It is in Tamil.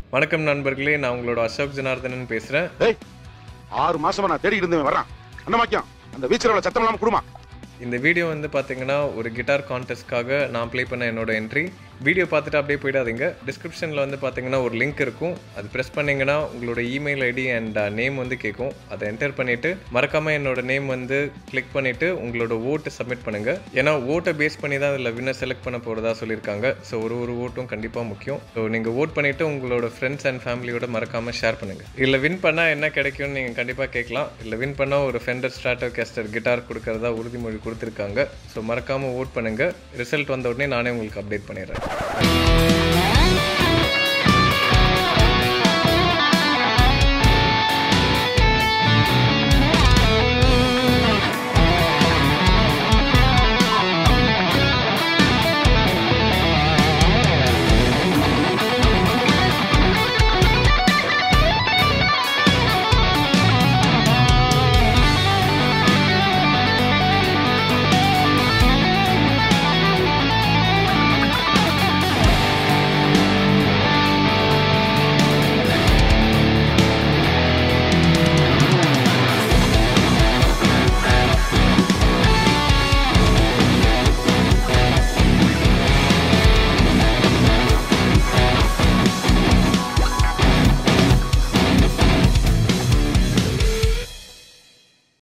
வணக்கம் நண்பர்களே நான் உங்களோட அசோக் ஜனார்தனன் பேசுகிறேன் ஏய் ஆறு மாசமா நான் தேடிட்டு இருந்தேன் வர்றான் அண்ணமாக்கியம் அந்த வீச்சரோட சத்தம் இல்லாம குடுமா இந்த வீடியோ வந்து பார்த்தீங்கன்னா ஒரு கிட்டார் கான்டெஸ்ட்காக நான் ப்ளே பண்ண என்னோட என்ட்ரி வீடியோ பார்த்துட்டு அப்படியே போயிடாதீங்க டிஸ்கிரிப்ஷனில் வந்து பார்த்தீங்கன்னா ஒரு லிங்க் இருக்கும் அது ப்ரெஸ் பண்ணீங்கன்னா உங்களோட இமெயில் ஐடி அண்ட் நேம் வந்து கேட்கும் அதை என்டர் பண்ணிவிட்டு மறக்காமல் என்னோட நேம் வந்து கிளிக் பண்ணிவிட்டு உங்களோட ஓட்டு சப்மிட் பண்ணுங்கள் ஏன்னா ஓட்டை பேஸ் பண்ணி தான் அதில் வின்னர் செலக்ட் பண்ண போகிறதா சொல்லியிருக்காங்க ஸோ ஒரு ஒரு ஓட்டும் கண்டிப்பாக முக்கியம் ஸோ நீங்கள் ஓட் பண்ணிவிட்டு உங்களோட ஃப்ரெண்ட்ஸ் அண்ட் ஃபேமிலியோட மறக்காமல் ஷேர் பண்ணுங்கள் இல்லை வின் பண்ணால் என்ன கிடைக்கும்னு நீங்கள் கண்டிப்பாக கேட்கலாம் இல்லை வின் பண்ணால் ஒரு ஃபெண்டர் ஸ்ட்ராட்டோ கேஸ்டர் கிட்டார் கொடுக்கறதா உறுதிமொழி கொடுத்துருக்காங்க ஸோ மறக்காமல் ஓட் பண்ணுங்கள் ரிசல்ட் வந்த உடனே நானே உங்களுக்கு அப்டேட் பண்ணிடுறேன்